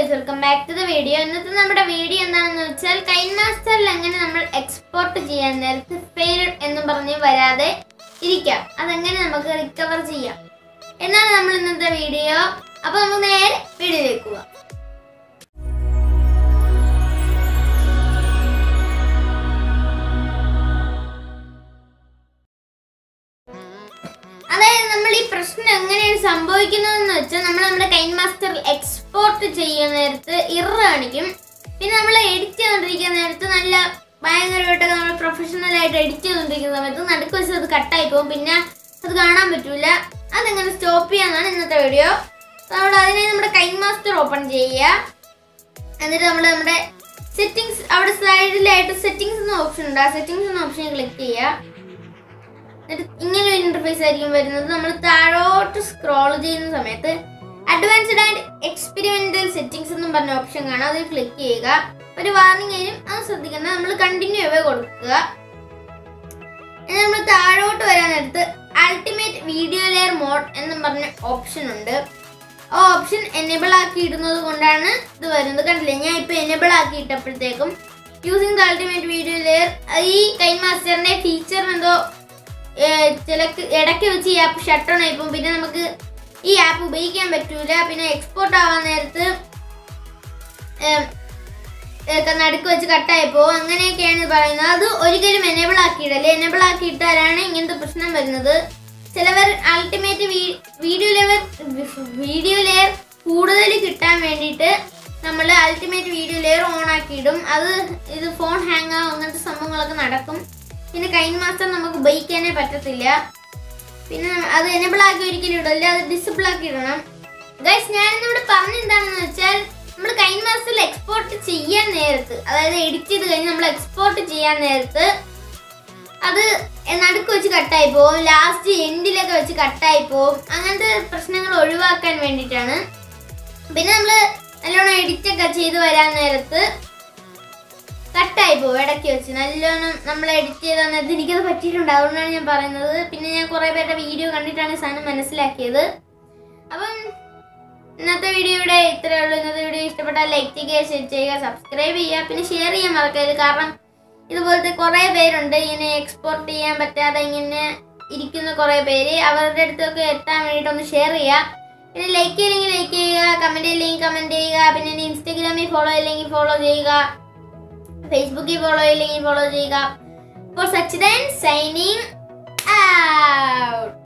guys welcome back to the video ഇന്നത്തെ നമ്മുടെ video എന്താണെന്ന് വെച്ചാൽ കൈൻ മാസ്റ്ററിൽ എങ്ങനെ നമ്മൾ എക്സ്പോർട്ട് ചെയ്യാൻ നേരത്ത് ഫെയിൽഡ് എന്ന് പറഞ്ഞ് വരാതെ ഇരിക്കാം അതെങ്ങനെ നമുക്ക് റിക്കവർ ചെയ്യാം എന്നാണ് നമ്മൾ ഇന്നത്തെ വീഡിയോ അപ്പൊ നമുക്ക് നേരെ വീഡിയോയിലേക്ക് പോവാം അതായത് നമ്മൾ ഈ പ്രശ്നം എങ്ങനെയാണ് സംഭവിക്കുന്നതെന്ന് വെച്ചാൽ നമ്മൾ നമ്മുടെ കൈൻ മാസ്റ്ററിൽ എക്സ്പോർട്ട് ചെയ്യുന്ന നേരത്ത് ഇറ കാണിക്കും പിന്നെ നമ്മൾ എഡിറ്റ് ചെയ്തുകൊണ്ടിരിക്കുന്ന നേരത്ത് നല്ല ഭയങ്കരമായിട്ടൊക്കെ നമ്മൾ പ്രൊഫഷണൽ ആയിട്ട് എഡിറ്റ് ചെയ്തുകൊണ്ടിരിക്കുന്ന സമയത്ത് നടുക്ക് വെച്ച് അത് കട്ടായി പോകും പിന്നെ അത് കാണാൻ പറ്റൂല അതെങ്ങനെ സ്റ്റോപ്പ് ചെയ്യാന്നാണ് ഇന്നത്തെ വീഡിയോ നമ്മൾ അതിനെ നമ്മുടെ കൈൻ മാസ്റ്റർ ഓപ്പൺ ചെയ്യുക എന്നിട്ട് നമ്മൾ നമ്മുടെ സെറ്റിങ്സ് അവിടെ സൈഡിലായിട്ട് സെറ്റിങ്സ് എന്ന ഓപ്ഷൻ ഉണ്ട് ആ സെറ്റിങ്സ് എന്ന ഓപ്ഷൻ ക്ലിക്ക് ചെയ്യുക എന്നിട്ട് ഇങ്ങനെ ഒരു ഇന്റർഫേസ് ആയിരിക്കും വരുന്നത് നമ്മൾ താഴോട്ട് സ്ക്രോൾ ചെയ്യുന്ന സമയത്ത് അഡ്വാൻസ്ഡ് ആൻഡ് എക്സ്പെരിമെന്റൽ സെറ്റിംഗ്സ് എന്നും പറഞ്ഞ ഓപ്ഷൻ കാണാം അതിൽ ക്ലിക്ക് ചെയ്യുക ഒരു വാർണിംഗ് ആയാലും അത് ശ്രദ്ധിക്കണം നമ്മൾ കണ്ടിന്യൂ ആവേ കൊടുക്കുക ഇനി നമ്മൾ താഴോട്ട് വരാൻ നേരത്ത് അൾട്ടിമേറ്റ് വീഡിയോ ലെയർ മോഡ് എന്നും പറഞ്ഞ ഓപ്ഷൻ ഉണ്ട് ആ ഓപ്ഷൻ എനേബിൾ ആക്കി ഇടുന്നത് കൊണ്ടാണ് ഇത് വരുന്നത് കണ്ടില്ലേ ഞാൻ ഇപ്പൊ എനേബിൾ ആക്കി ഇട്ടപ്പോഴത്തേക്കും using the ultimate video layer ഈ കൈൻ മാസ്റ്ററിന്റെ ഫീച്ചർ എന്തോ ഏഹ് ചിലക്ക് ഇടയ്ക്ക് വെച്ച് ഈ ആപ്പ് ഷട്ട് ഓൺ ആയിപ്പോവും പിന്നെ നമുക്ക് ഈ ആപ്പ് ഉപയോഗിക്കാൻ പറ്റൂല പിന്നെ എക്സ്പോർട്ട് ആവാൻ നേരത്ത് ഏഹ്, ഏഹ് നടുക്ക് വെച്ച് കട്ടായി പോകും അങ്ങനെയൊക്കെയാണ് ഇത് പറയുന്നത് അത് ഒരിക്കലും എനേബിൾ ആക്കിയിടല്ലേ എനേബിൾ ആക്കിയിട്ടാലാണ് ഇങ്ങനത്തെ പ്രശ്നം വരുന്നത് ചിലവർ ultimate video lever video layer കൂടുതൽ കിട്ടാൻ വേണ്ടിയിട്ട് നമ്മൾ അൾട്ടിമേറ്റ് വീഡിയോ ലെയർ ഓൺ ആക്കിയിടും അത് ഇത് ഫോൺ ഹാങ് ആവും അങ്ങനത്തെ സംഭവങ്ങളൊക്കെ നടക്കും പിന്നെ കൈൻ മാസ്റ്റർ നമുക്ക് ഉപയോഗിക്കാനേ പറ്റത്തില്ല പിന്നെ അത് എനേബിൾ ആക്കി ഒരിക്കലും ഇടില്ല അത് ഡിസബിൾ ആക്കി ഇടണം ഗൈസ് ഞാൻ ഇവിടെ പറഞ്ഞ എന്താണെന്ന് വെച്ചാൽ നമ്മൾ കൈൻ മാസ്റ്ററിൽ എക്സ്പോർട്ട് ചെയ്യാൻ നേരത്ത് അതായത് എഡിറ്റ് ചെയ്ത് കഴിഞ്ഞ് നമ്മൾ എക്സ്പോർട്ട് ചെയ്യാൻ നേരത്ത് അത് നടുക്ക് വെച്ച് കട്ടായി പോകും ലാസ്റ്റ് എൻഡിലൊക്കെ വെച്ച് കട്ടായി പോകും അങ്ങനത്തെ പ്രശ്നങ്ങൾ ഒഴിവാക്കാൻ വേണ്ടിയിട്ടാണ് പിന്നെ നമ്മൾ നല്ലോണം എഡിറ്റ് ഒക്കെ ചെയ്ത് വരാൻ നേരത്ത് കട്ടായി പോകും ഇടയ്ക്ക് വെച്ച് നല്ലോണം നമ്മൾ എഡിറ്റ് ചെയ്ത നേരത്ത് എനിക്കത് പറ്റിയിട്ടുണ്ട് അതുകൊണ്ടാണ് ഞാൻ പറയുന്നത് പിന്നെ ഞാൻ കുറേ പേരുടെ വീഡിയോ കണ്ടിട്ടാണ് ഈ സാധനം മനസ്സിലാക്കിയത് അപ്പം ഇന്നത്തെ വീഡിയോ ഇവിടെ ഇത്രയേ ഉള്ളൂ ഇന്നത്തെ വീഡിയോ ഇഷ്ടപ്പെട്ടാൽ ലൈക്ക് ചെയ്യുക ഷെയർ ചെയ്യുക സബ്സ്ക്രൈബ് ചെയ്യുക പിന്നെ ഷെയർ ചെയ്യാൻ മറക്കരുത് കാരണം ഇതുപോലത്തെ കുറേ പേരുണ്ട് ഇങ്ങനെ എക്സ്പോർട്ട് ചെയ്യാൻ പറ്റാതെ ഇങ്ങനെ ഇരിക്കുന്ന കുറേ പേര് അവരുടെ അടുത്തൊക്കെ എത്താൻ വേണ്ടിയിട്ട് ഒന്ന് ഷെയർ ചെയ്യുക പിന്നെ ലൈക്ക് ചെയ്യില്ലെങ്കിൽ ലൈക്ക് ചെയ്യുക കമൻറ്റ് ചെയ്യില്ലെങ്കിൽ കമൻറ്റ് ചെയ്യുക പിന്നെ എൻ്റെ ഇൻസ്റ്റഗ്രാമിൽ ഫോളോ ചെയ്യില്ലെങ്കിൽ ഫോളോ ചെയ്യുക ഫേസ്ബുക്കിൽ ഫോളോ ചെയ്യില്ലെങ്കിൽ ഫോളോ ചെയ്യുക ഫോർ സച്ചിദൻ സൈനിങ് ഔട്ട്